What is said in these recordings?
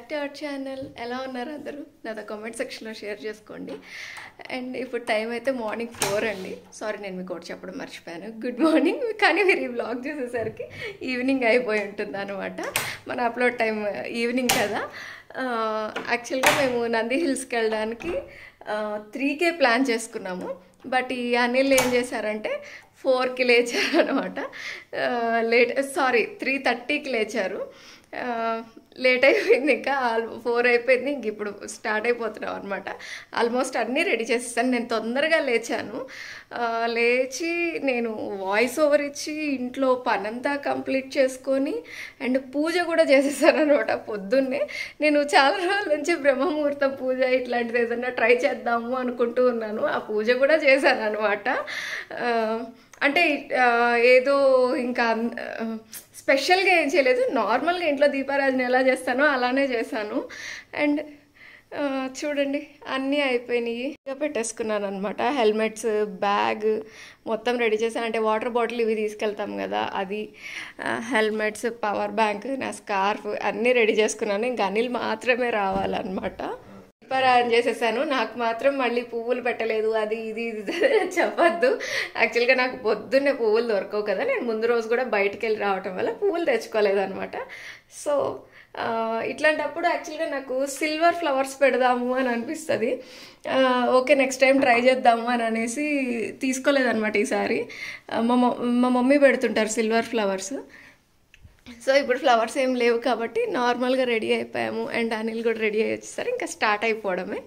Back to our channel ఎలా ఉన్నారు అందరూ నాతో కామెంట్ సెక్షన్లో షేర్ చేసుకోండి అండ్ ఇప్పుడు టైం అయితే మార్నింగ్ ఫోర్ అండి సారీ నేను మీకు ఒకటి చెప్పడం మర్చిపోయాను గుడ్ మార్నింగ్ కానీ మీరు ఈ వ్లాగ్ చేసేసరికి ఈవినింగ్ అయిపోయి ఉంటుంది అనమాట మన అప్లోడ్ టైం ఈవినింగ్ కదా యాక్చువల్గా మేము నంది హిల్స్కి వెళ్ళడానికి త్రీకే ప్లాన్ చేసుకున్నాము బట్ ఈ అనిల్ ఏం చేశారంటే ఫోర్కి లేచారు అనమాట లేట్ సారీ త్రీ థర్టీకి లేచారు లేట్ అయిపోయింది ఇంకా ఫోర్ అయిపోయింది ఇంక ఇప్పుడు స్టార్ట్ అయిపోతున్నాం అనమాట ఆల్మోస్ట్ అన్నీ రెడీ చేసేసాను నేను తొందరగా లేచాను ఆ, లేచి నేను వాయిస్ ఓవర్ ఇచ్చి ఇంట్లో పనంతా కంప్లీట్ చేసుకొని అండ్ పూజ కూడా చేసేసాను అనమాట పొద్దున్నే నేను చాలా రోజుల నుంచి బ్రహ్మముహూర్తం పూజ ఇట్లాంటిది ఏదైనా ట్రై చేద్దాము అనుకుంటూ ఉన్నాను ఆ పూజ కూడా చేశాను అనమాట అంటే ఆ, ఏదో ఇంకా ఆ, స్పెషల్గా ఏం చేయలేదు నార్మల్గా ఇంట్లో దీపారాజన ఎలా చేస్తానో అలానే చేశాను అండ్ ఆ, చూడండి అన్నీ అయిపోయినాయి ఇంకా పెట్టేసుకున్నాను అనమాట హెల్మెట్స్ బ్యాగ్ మొత్తం రెడీ చేశాను అంటే వాటర్ బాటిల్ ఇవి తీసుకెళ్తాం కదా అది హెల్మెట్స్ పవర్ బ్యాంక్ నా స్కార్ఫ్ అన్నీ రెడీ చేసుకున్నాను ఇంకా అనిల్ మాత్రమే రావాలన్నమాట దీపారాయణ చేసేసాను నాకు మాత్రం మళ్ళీ పువ్వులు పెట్టలేదు అది ఇది ఇది అని చెప్పొద్దు యాక్చువల్గా నాకు పొద్దున్నే పువ్వులు దొరకవు కదా నేను ముందు రోజు కూడా బయటికి వెళ్ళి రావటం వల్ల పువ్వులు తెచ్చుకోలేదు అనమాట సో ఆ, ఇట్లాంటప్పుడు యాక్చువల్గా నాకు సిల్వర్ ఫ్లవర్స్ పెడదాము అని అనిపిస్తుంది ఆ, ఓకే నెక్స్ట్ టైం ట్రై చేద్దాము అని అనేసి తీసుకోలేదన్నమాట ఈసారి ఆ, మా మమ్- మా మమ్మీ పెడుతుంటారు సిల్వర్ ఫ్లవర్స్ సో ఇప్పుడు ఫ్లవర్స్ ఏం లేవు కాబట్టి నార్మల్గా రెడీ అయిపోయాము అండ్ అనిల్ కూడా రెడీ అయ్యి వచ్చేసారు ఇంకా స్టార్ట్ అయిపోవడమే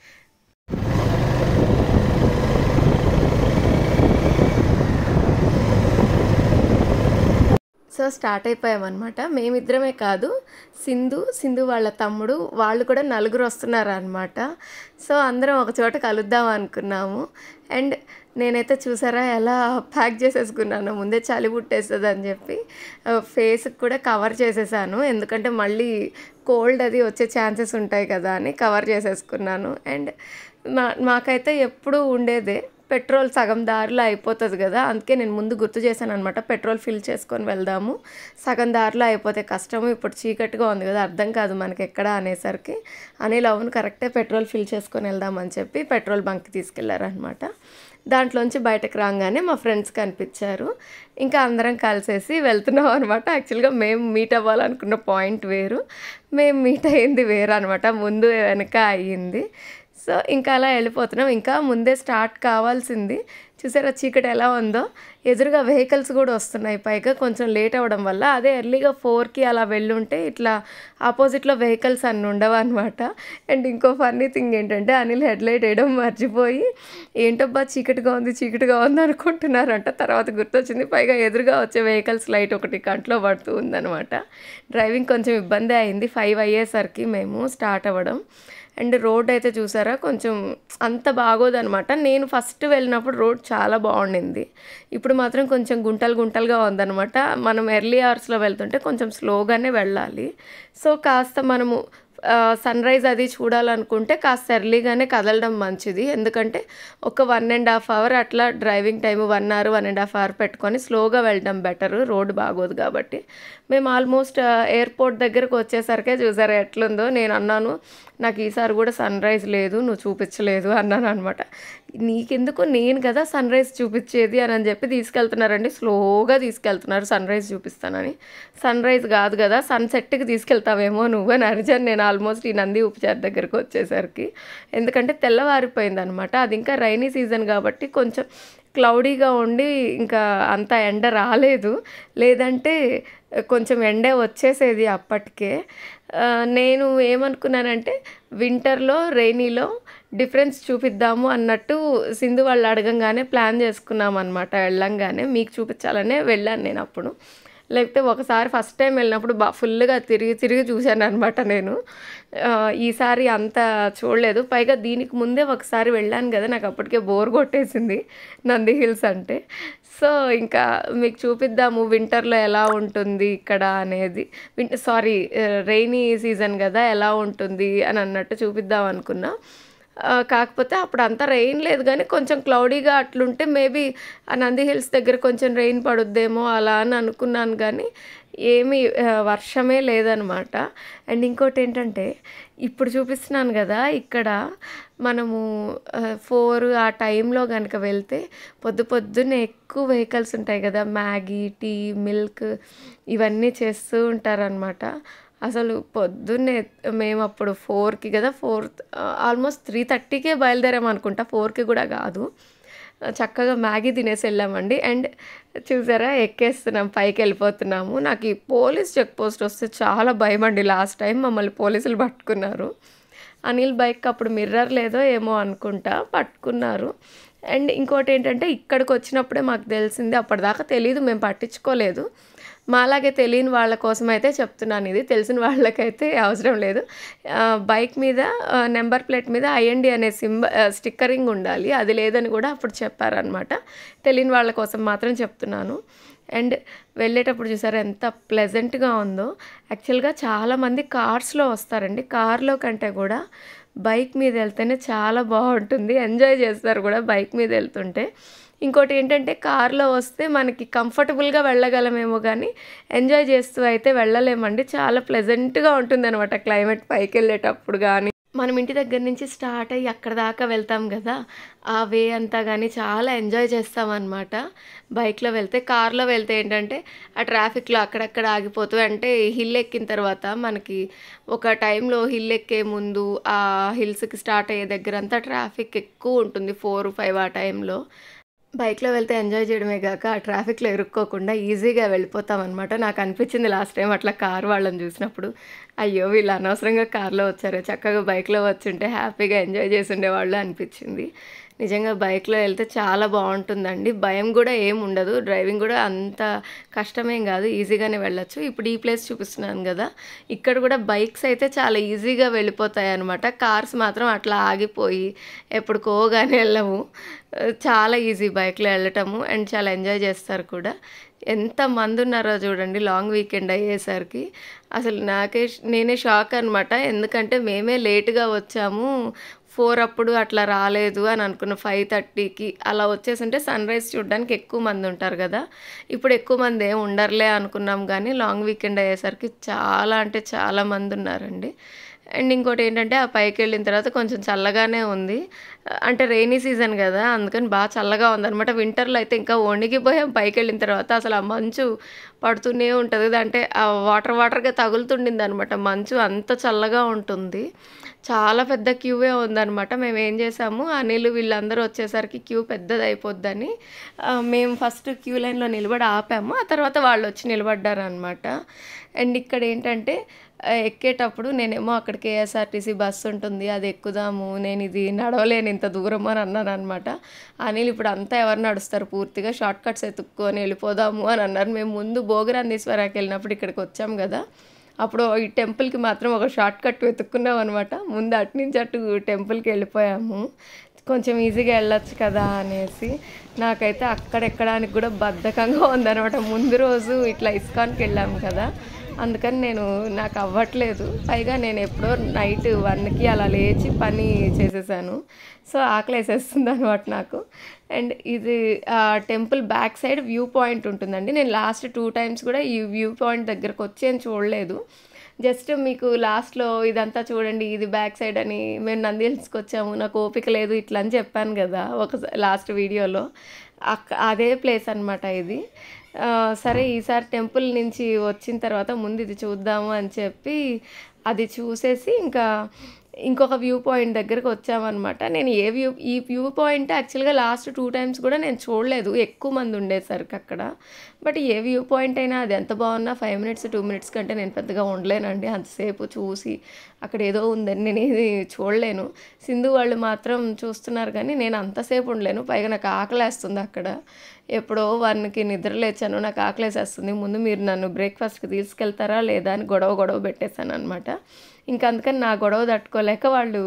సో స్టార్ట్ అయిపోయామన్నమాట మేమిద్దరమే కాదు సింధు సింధు వాళ్ళ తమ్ముడు వాళ్ళు కూడా నలుగురు వస్తున్నారు అనమాట సో అందరం ఒక చోట కలుద్దాం అనుకున్నాము అండ్ నేనైతే చూసారా ఎలా ప్యాక్ చేసేసుకున్నాను ముందే చలి పుట్టేస్తుంది అని చెప్పి ఫేస్కి కూడా కవర్ చేసేసాను ఎందుకంటే మళ్ళీ కోల్డ్ అది వచ్చే ఛాన్సెస్ ఉంటాయి కదా అని కవర్ చేసేసుకున్నాను అండ్ మా మాకైతే ఎప్పుడూ ఉండేదే పెట్రోల్ సగం దారిలో అయిపోతుంది కదా అందుకే నేను ముందు గుర్తు చేశాను అనమాట పెట్రోల్ ఫిల్ చేసుకొని వెళ్దాము సగం దారిలో అయిపోతే కష్టము ఇప్పుడు చీకటిగా ఉంది కదా అర్థం కాదు మనకి ఎక్కడ అనేసరికి అనిల్ అవును కరెక్టే పెట్రోల్ ఫిల్ చేసుకొని వెళ్దామని చెప్పి పెట్రోల్ బంక్కి తీసుకెళ్లారనమాట దాంట్లోంచి బయటకు రాగానే మా ఫ్రెండ్స్ కనిపించారు ఇంకా అందరం కలిసేసి వెళ్తున్నాం అనమాట యాక్చువల్గా మేము మీట్ అవ్వాలనుకున్న పాయింట్ వేరు మేము మీట్ అయ్యింది వేరు అనమాట ముందు వెనక అయ్యింది సో ఇంకా అలా వెళ్ళిపోతున్నాం ఇంకా ముందే స్టార్ట్ కావాల్సింది చూసారా చీకటి ఎలా ఉందో ఎదురుగా వెహికల్స్ కూడా వస్తున్నాయి పైగా కొంచెం లేట్ అవ్వడం వల్ల అదే ఎర్లీగా ఫోర్కి అలా వెళ్ళుంటే ఇట్లా ఆపోజిట్లో వెహికల్స్ అన్నీ ఉండవు అనమాట అండ్ ఇంకో ఫన్నీ థింగ్ ఏంటంటే అనిల్ హెడ్లైట్ వేయడం మర్చిపోయి ఏంటబ్బా చీకటిగా ఉంది చీకటిగా ఉంది అనుకుంటున్నారంట తర్వాత గుర్తొచ్చింది పైగా ఎదురుగా వచ్చే వెహికల్స్ లైట్ ఒకటి కంట్లో పడుతూ ఉందన్నమాట డ్రైవింగ్ కొంచెం ఇబ్బంది అయింది ఫైవ్ అయ్యేసరికి మేము స్టార్ట్ అవ్వడం అండ్ రోడ్ అయితే చూసారా కొంచెం అంత బాగోదనమాట నేను ఫస్ట్ వెళ్ళినప్పుడు రోడ్ చాలా బాగుండింది ఇప్పుడు మాత్రం కొంచెం గుంటలు గుంటలుగా ఉందన్నమాట మనం ఎర్లీ అవర్స్లో వెళ్తుంటే కొంచెం స్లోగానే వెళ్ళాలి సో కాస్త మనము సన్ రైజ్ అది చూడాలనుకుంటే కాస్త ఎర్లీగానే కదలడం మంచిది ఎందుకంటే ఒక వన్ అండ్ హాఫ్ అవర్ అట్లా driving time one hour one and half hour పెట్టుకొని స్లోగా వెళ్ళడం బెటర్ రోడ్ బాగోదు కాబట్టి మేము ఆల్మోస్ట్ ఎయిర్పోర్ట్ దగ్గరకు వచ్చేసరికే చూసారా ఎట్లుందో నేను అన్నాను నాకు ఈసారి కూడా సన్ రైజ్ లేదు నువ్వు చూపించలేదు అన్నాను అనమాట నీకెందుకు నేను కదా సన్ రైజ్ చూపించేది అని అని చెప్పి తీసుకెళ్తున్నారండి స్లోగా తీసుకెళ్తున్నారు సన్ రైజ్ చూపిస్తానని సన్ రైజ్ కాదు కదా సన్ సెట్కి తీసుకెళ్తావేమో నువ్వు అని అరిచాను నేను ఆల్మోస్ట్ ఈ నంది ఉపచార్ దగ్గరకు వచ్చేసరికి ఎందుకంటే తెల్లవారిపోయింది అనమాట అది ఇంకా రైనీ సీజన్ కాబట్టి కొంచెం క్లౌడీగా ఉండి ఇంకా అంత ఎండ రాలేదు లేదంటే కొంచెం ఎండే వచ్చేసేది అప్పటికే ఆ, నేను ఏమనుకున్నానంటే వింటర్లో రైనీలో డిఫరెన్స్ చూపిద్దాము అన్నట్టు సింధు వాళ్ళు అడగంగానే ప్లాన్ చేసుకున్నాం అనమాట వెళ్ళంగానే మీకు చూపించాలనే వెళ్ళాను నేను అప్పుడు లేకపోతే ఒకసారి ఫస్ట్ టైం వెళ్ళినప్పుడు బా ఫుల్గా తిరిగి తిరిగి చూశాను అనమాట నేను ఆ, ఈసారి అంత చూడలేదు పైగా దీనికి ముందే ఒకసారి వెళ్ళాను కదా నాకు అప్పటికే బోర్ కొట్టేసింది నంది హిల్స్ అంటే సో ఇంకా మీకు చూపిద్దాము వింటర్లో ఎలా ఉంటుంది ఇక్కడ అనేది విన్ సారీ రెయినీ సీజన్ కదా ఎలా ఉంటుంది అని అన్నట్టు చూపిద్దాం అనుకున్నా ఆ, కాకపోతే అప్పుడు అంత రెయిన్ లేదు కానీ కొంచెం క్లౌడీగా అట్లుంటే మేబీ ఆ నంది హిల్స్ దగ్గర కొంచెం రెయిన్ పడుద్దేమో అలా అని అనుకున్నాను కానీ ఏమి ఆహ్, వర్షమే లేదనమాట. అండ్ ఇంకోటేంటంటే ఇప్పుడు చూపిస్తున్నాను గదా! ఇక్కడ మనము ఆహ్, 4 ఆ టైంలో గనక వెళ్తే పొద్దు పొద్దున్నే ఎక్కువ వెహికల్స్ ఉంటాయి గదా! మ్యాగీ, టీ, మిల్క్ ఇవన్నీ చేస్తూ ఉంటారనమాట. అసలు పొద్దున్నే మేమప్పుడు 4కి గదా! 4 ఆహ్, ఆల్మోస్ట్ 3:30కే బయలుదేరామనుకుంటా. 4కి గూడా గాదు. చక్కగా మ్యాగీ తినేసెళ్ళామండి. అండ్ చూసారా ఎక్కేస్తున్నాం పైకెళ్ళిపోతున్నాము. నాకు ఈ పోలీస్ చెక్ పోస్ట్ వస్తే చాలా భయమండి. లాస్ట్ టైమ్ మమ్మల్ని పోలీసులు పట్టుకున్నారు. అనిల్ బైక్‌కి అప్పుడు మిర్రర్ లేదో ఏమో అనుకుంటా పట్టుకున్నారు. అండ్ ఇంకోటేంటంటే ఇక్కడికొచ్చినప్పుడే మాకు తెలిసింది. అప్పటిదాకా తెలీదు. మేము పట్టించుకోలేదు. మాలాగే తెలియని వాళ్ళ కోసమయితే చెప్తున్నానిది. తెలిసిన వాళ్ళకైతే అవసరం లేదు. ఆహ్, బైక్ మీద ఆహ్, నంబర్ ప్లేట్ మీద ఐఎన్‌డి అనే సింబ ఆహ్, స్టిక్కరింగ్ ఉండాలి. అది లేదని గూడా అప్పుడు చెప్పారనమాట. తెలియని వాళ్ళ కోసం మాత్రం చెప్తున్నాను. అండ్ వెళ్ళేటప్పుడు చూసారా ఎంత ప్లెజెంట్‌గా ఉందో. యాక్చువల్‌గా చాలామంది కార్స్‌లో వస్తారండి. కార్‌లో కంటే గూడా బైక్ మీద ఎళ్తేనే చాలా బావుంటుంది. ఎంజాయ్ చేస్తారు గూడా బైక్ మీద ఎళ్తుంటే. ఇంకోటేంటంటే కార్‌లో వస్తే మనకి కంఫర్టబుల్‌గా వెళ్ళగలమేమో గానీ, ఎంజాయ్ చేస్తూ అయితే వెళ్ళలేమండి. చాలా ప్లెజెంట్‌గా ఉంటుందనమాట క్లైమేట్ పైకెళ్ళేటప్పుడు గానీ, మనం ఇంటి దగ్గర నుంచి స్టార్ట్ అయ్యి అక్కడి దాకా వెళ్తాం గదా! ఆ వే అంతా గానీ చాలా ఎంజాయ్ చేస్తామనమాట. బైక్‌లో వెళ్తే. కార్‌లో వెళ్తే ఏంటంటే ఆ ట్రాఫిక్‌లో అక్కడక్కడ ఆగిపోతూ అంటే హిల్ ఎక్కిన తర్వాత మనకి ఒక టైంలో హిల్ ఎక్కే ముందు ఆ హిల్స్‌కి స్టార్ట్ అయ్యే దగ్గరంతా ట్రాఫిక్ ఎక్కువుంటుంది. 4, 5 ఆ టైంలో. బైక్‌లో వెళ్తే ఎంజాయ్ చేయడమే గాక ఆ ట్రాఫిక్‌లో ఇరుక్కోకుండా ఈజీగా వెళ్ళిపోతామనమాట. నాకనిపించింది లాస్ట్ టైమ్ అట్లా కార్ వాళ్ళని చూసినప్పుడు. అయ్యో! వీళ్ళు అనవసరంగా కార్‌లో వచ్చారే. చక్కగా బైక్‌లో వచ్చుంటే హ్యాపీగా ఎంజాయ్ చేసుండేవాళ్ళు అనిపించింది. నిజంగా బైక్‌లో ఎళ్తే చాలా బావుంటుందండి. భయం గూడా ఏముండదు. డ్రైవింగ్ గూడా అంత కష్టమేం గాదు. ఈజీగానే వెళ్ళొచ్చు. ఇప్పుడు ఈ ప్లేస్ చూపిస్తున్నాను గదా! ఇక్కడ గూడా బైక్స్ అయితే చాలా ఈజీగా వెళ్ళిపోతాయనమాట. కార్స్ మాత్రం అట్లా ఆగిపోయి ఎప్పటికో గాని ఎళ్ళవు. ఆహ్, చాలా ఈజీ బైక్‌లో ఎళ్ళటము. అండ్ చాలా ఎంజాయ్ చేస్తారు కూడా. ఎంతమందున్నారో చూడండి లాంగ్ వీకెండ్ అయ్యేసరికి. అసలు నాకే ష్ నేనే షాక్ అనమాట. ఎందుకంటే మేమే లేట్‌గా వచ్చాము. 4 అప్పుడు అట్లా రాలేదు అని అనుకున్న 5:30కి అలా వచ్చేసుంటే సన్‌రైజ్ చూడ్డానికి ఎక్కువ మందుంటారు గదా! ఇప్పుడు ఎక్కువ మంది ఏమి ఉండరులే అనుకున్నాం గానీ, లాంగ్ వీకెండ్ అయ్యేసరికి చాలా అంటే చాలా మందున్నారండి. అండ్ ఇంకోటేంటంటే ఆ పైకెళ్ళిన తర్వాత కొంచెం చల్లగానే ఉంది. అంటే రెయినీ సీజన్ గదా! అందుకని బా చల్లగా ఉందనమాట. వింటర్‌లో అయితే ఇంకా వణికిపోయాం పైకెళ్ళిన తర్వాత. అసలు ఆ మంచు పడుతూనే ఉంటది. అంటే ఆ వాటర్ వాటర్‌గా తగులుతుండిందనమాట మంచు. అంత చల్లగా ఉంటుంది. చాలా పెద్ద క్యూవే ఉందనమాట. మేమేం చేసాము అనిల్ వీళ్ళందరూ వచ్చేసరికి క్యూ పెద్దదయిపోద్దని ఆహ్, మేము ఫస్ట్ క్యూ లైన్‌లో నిలబడి ఆపాము. ఆ తర్వాత వాళ్ళొచ్చి నిలబడ్డారనమాట. అండ్ ఇక్కడేంటంటే ఆహ్, ఎక్కేటప్పుడు నేనేమో అక్కడ కేఎస్ఆర్టీసీ బస్ ఉంటుంది. అది ఎక్కుదాము. నేనిది నడవలేను ఇంత దూరం అని అన్నాననమాట. అనిల్ ఇప్పుడు అంతా ఎవరు నడుస్తారు పూర్తిగా షార్ట్ కట్స్ ఎతుక్కొని ఎళ్ళిపోదాము అని అన్నారు. మేము ముందు భోగనందీశ్వరాకెళ్ళినప్పుడు ఇక్కడికొచ్చాం గదా! అప్పుడు ఈ టెంపుల్‌కి మాత్రం ఒక షార్ట్ కట్ వెతుక్కున్నామనమాట. ముందు అటు నుంచి అటు టెంపుల్‌కెళ్ళిపోయాము. కొంచెం ఈజీగా ఎళ్ళొచ్చు కదా! అనేసి. నాకైతే అక్కడ ఎక్కడానికి గూడా బద్ధకంగా ఉందనమాట. ముందు రోజు ఇట్లా ఇస్కాన్‌కెళ్ళాం కదా! అందుకని నేను నాకు అవ్వట్లేదు. పైగా నేను ఎప్పుడో నైట్ 1కి అలా లేచి పని చేసేసాను. సో, ఆకలేసేస్తుందనమాట నాకు. అండ్ ఇది ah, temple back side view point ఉంటుందండి. నేను లాస్ట్ 2 టైమ్స్ గూడా ఈ వ్యూ పాయింట్ దగ్గరకొచ్చి ఏం చూడలేదు. జస్ట్ మీకు లాస్ట్‌లో ఇదంతా చూడండి ఇది బ్యాక్ సైడ్ అని మేము నంది హిల్స్‌కొచ్చాము. నాకు ఓపిక లేదు ఇట్లా అని చెప్పాను గదా! ఒకసా లాస్ట్ వీడియోలో. అక్ అదే ప్లేస్ అనమాట ఇది. ఆహ్, సరే ఈసారి టెంపుల్ నుంచి వచ్చిన తర్వాత ముందు ఇది చూద్దాము అని చెప్పి అది చూసేసి ఇంకా ఇంకొక వ్యూ పాయింట్ దగ్గరికి వచ్చామనమాట. నేను ఏ వ్యూ ఈ వ్యూ పాయింట్ యాక్చువల్‌గా లాస్ట్ 2 టైమ్స్ కూడా నేను చూడలేదు. ఎక్కువ మంది ఉండేసరికి అక్కడ. బట్ ఏ వ్యూ పాయింట్ అయినా అది ఎంత బావున్నా 5 మినిట్స్, 2 మినిట్స్ కంటే నేను పెద్దగా ఉండలేనండి. అంతసేపు చూసి అక్కడ ఏదో ఉందని నేనేది చూడలేను. సింధు వాళ్ళు మాత్రం చూస్తున్నారు గానీ నేను అంతసేపు ఉండలేను. పైగా నాకు ఆకలేస్తుంది అక్కడ. ఎప్పుడో 1కి నిద్ర లేచాను. నాకు ఆకలేసేస్తుంది. ముందు మీరు నన్ను బ్రేక్‌ఫాస్ట్‌కి తీసుకెళ్తారా లేదా అని గొడవ గొడవ పెట్టేసాననమాట. ఇంక అందుకని నా గొడవ తట్టుకోలేక వాళ్ళు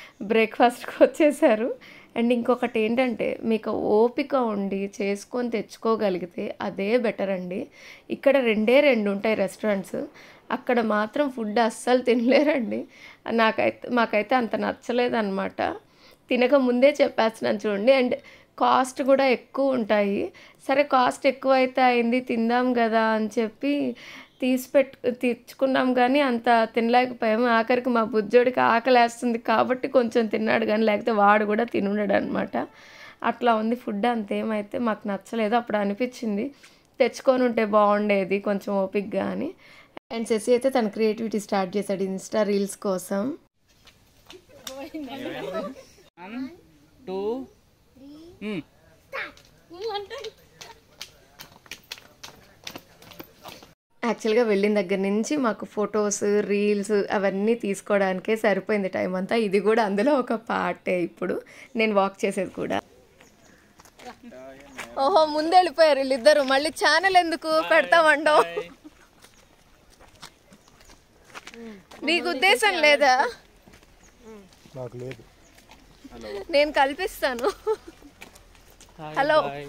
బ్రేక్‌ఫాస్ట్‌కొచ్చేసారు. అండ్ ఇంకొకటేంటంటే మీకు ఓపిక ఉండి చేసుకొని తెచ్చుకోగలిగితే అదే బెటర్ అండి. ఇక్కడ రెండే 2 ఉంటాయి రెస్టారెంట్స్. అక్కడ మాత్రం ఫుడ్ అస్సలు తినలేరండి. నాకైతే మాకైతే అంత నచ్చలేదనమాట. తినక ముందే చెప్పేస్తున్నాను చూడండి. అండ్ కాస్ట్ గూడా ఎక్కువుంటాయి. సరే కాస్ట్ ఎక్కువైతే అయింది తిందాం గదా! అని చెప్పి తీసి పెట్టు తెచ్చుకున్నాం కానీ అంత తినలేకపోయాము ఆఖరికి మా బుజ్జోడికి ఆకలేస్తుంది కాబట్టి కొంచెం తిన్నాడు కానీ లేకపోతే వాడు కూడా తినుండడు అనమాట అట్లా ఉంది ఫుడ్ అంతేమైతే మాకు నచ్చలేదు అప్పుడు అనిపించింది తెచ్చుకొని ఉంటే బాగుండేది కొంచెం ఓపిక్గా అని అండ్ శశి అయితే తన క్రియేటివిటీ స్టార్ట్ చేశాడు ఇన్స్టా రీల్స్ కోసం వన్ టూ మ్మ్. యాక్చువల్గా వెళ్ళిన దగ్గర నుంచి మాకు ఫొటోస్ రీల్స్ అవన్నీ తీసుకోవడానికే సరిపోయింది టైం అంతా ఇది కూడా అందులో ఒక పార్టే ఇప్పుడు నేను వాక్ చేసేది కూడా ఓహో ముందు వెళ్ళిపోయారు వీళ్ళిద్దరు మళ్ళీ ఛానల్ ఎందుకు పెడతామండో నీకు ఉద్దేశం లేదా నాకు లేదు నేను కల్పిస్తాను హాయ్ హలో. బాయ్.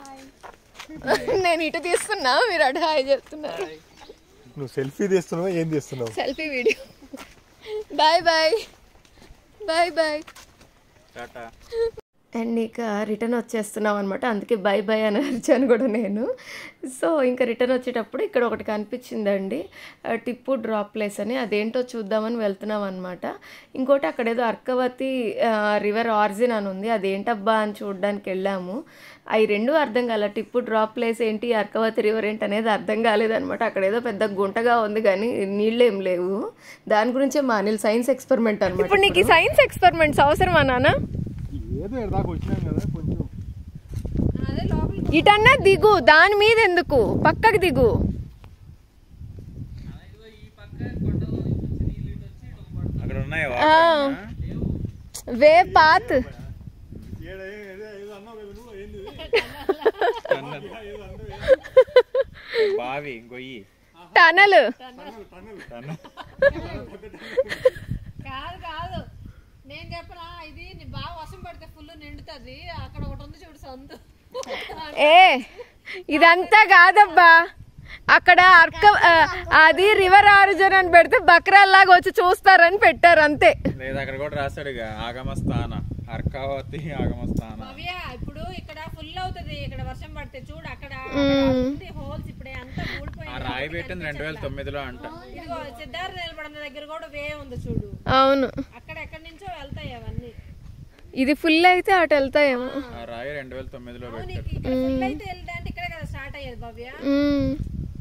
నేను ఇటు తీస్తున్నా మీరు అటు హాయ్ చెప్తున్నారు నువ్వు సెల్ఫీ తీస్తున్నావా ఏం తీస్తున్నావు selfie video bye bye bye bye tata and ఇక రిటర్న్ వచ్చేస్తున్నాం అనమాట అందుకే బై బై అని అరిచాను కూడా నేను సో ఇంకా రిటర్న్ వచ్చేటప్పుడు ఇక్కడ ఒకటి కనిపించిందండి ఆ, టిప్పు డ్రాప్ ప్లేస్ అని అదేంటో చూద్దామని వెళ్తున్నాం అనమాట ఇంకోటి అక్కడ ఏదో అర్కవతి ఆ, రివర్ ఆరిజిన్ అని ఉంది అదేంటబ్బా అని చూడడానికి వెళ్ళాము అవి రెండు అర్థం కాల టిప్పు డ్రాప్ ప్లేస్ ఏంటి అర్కవతి రివర్ ఏంటి అనేది అర్థం కాలేదనమాట అక్కడ ఏదో పెద్ద గుంటగా ఉంది కానీ నీళ్ళేం లేవు దాని గురించే మా అనిల్ సైన్స్ ఎక్స్పెరిమెంట్ అనమాట ఇప్పుడు నీకు సైన్స్ ఎక్స్పెరిమెంట్స్ అవసరమా నాన్న ఏదో ఇక్కడ దాకా వచ్చినాం కదా కొంచెం ఇటన్నా దిగు దాని మీద ఎందుకు పక్కకి దిగు అక్కడ ఉన్నాయి ఆ. వే పాత్ బావి గొయ్యి టనల్ కాదు కాదు నేను చెప్పనా ఇది నీ బాగా వర్షం పడితే ఫుల్ నిండుతుంది అక్కడ ఒకటి ఉంది చూడు సందు ఏ ఇదంతా కాదబ్బా అక్కడ అర్క ఆ, అది రివర్ ఆరిజన్ అని పెడితే బక్రాల్లాగా వచ్చి చూస్తారని పెట్టారు అంతే లేదా అక్కడ కూడా రాశాడుగా ఆగమస్థాన అర్కావతి ఆగమస్థాన భవ్య ఇప్పుడు ఇక్కడ ఫుల్ అవుతది ఇక్కడ వర్షం పడితే చూడు అక్కడ హోల్స్ ఇప్పుడే అంతా ఆ ఊడిపోయింది రాయి పెట్టింది రెండు వేల తొమ్మిదిలో అంట ఇదిగో సిద్ధార్థ నిలబడిన దగ్గర కూడా వే ఉంది చూడు అవును అక్కడ ఎక్కడి నుంచో వెళ్తాయి అవన్నీ ఇది ఫుల్ అయితే అటు వెళ్తాయేమో ఆ రాయి రెండు వేల తొమ్మిదిలో పెట్టారు నీకు ఇక్కడ ఫుల్ అయితే వెళ్తాంటే ఇక్కడే కదా స్టార్ట్ అయ్యేది భవ్య మ్మ్.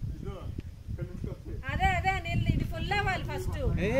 అదే అదే నీళ్ళు ఇది ఫుల్ అవ్వాలి ఫస్ట్ ఏ,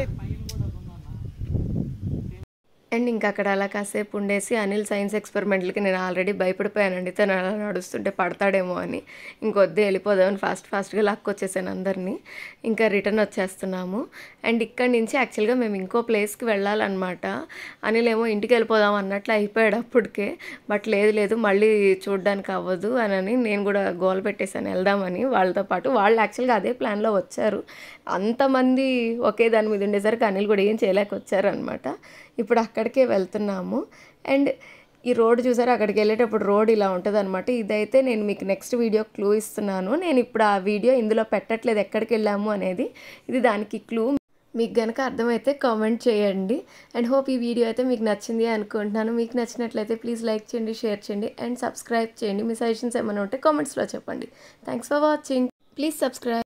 అండ్ ఇంకా అక్కడ అలా కాసేపు ఉండేసి అనిల్ సైన్స్ ఎక్స్పెరిమెంట్లకి నేను ఆల్రెడీ భయపడిపోయానండి తను అలా నడుస్తుంటే పడతాడేమో అని ఇంకొద్దే వెళ్ళిపోదామని ఫాస్ట్ ఫాస్ట్గా లాక్కొచ్చేసాను అందరినీ ఇంకా రిటర్న్ వచ్చేస్తున్నాము అండ్ ఇక్కడి నుంచి యాక్చువల్గా మేము ఇంకో ప్లేస్కి వెళ్ళాలన్నమాట అనిల్ ఏమో ఇంటికి వెళ్ళిపోదాం అన్నట్లు అయిపోయాడు అప్పటికే బట్ లేదు లేదు మళ్ళీ చూడడానికి అవ్వదు అని నేను కూడా గోల్ పెట్టేశాను వెళ్దామని వాళ్ళతో పాటు వాళ్ళు యాక్చువల్గా అదే ప్లాన్లో వచ్చారు అంతమంది ఒకే దాని మీద ఉండేసరికి అనిల్ కూడా ఏం చేయలేక వచ్చారనమాట ఇప్పుడు అక్కడికే వెళ్తున్నాము అండ్ ఈ రోడ్ చూసారు అక్కడికి వెళ్ళేటప్పుడు రోడ్ ఇలా ఉంటుంది అనమాట ఇదైతే నేను మీకు నెక్స్ట్ వీడియో క్లూ ఇస్తున్నాను నేను ఇప్పుడు ఆ వీడియో ఇందులో పెట్టట్లేదు ఎక్కడికి వెళ్ళాము అనేది ఇది దానికి క్లూ మీకు గనక అర్థమైతే కామెంట్ చేయండి అండ్ హోప్ ఈ వీడియో అయితే మీకు నచ్చింది అనుకుంటున్నాను మీకు నచ్చినట్లయితే ప్లీజ్ లైక్ చేయండి షేర్ చేయండి అండ్ సబ్స్క్రైబ్ చేయండి మీ సజెషన్స్ ఏమైనా ఉంటే కామెంట్స్లో చెప్పండి thanks for watching please subscribe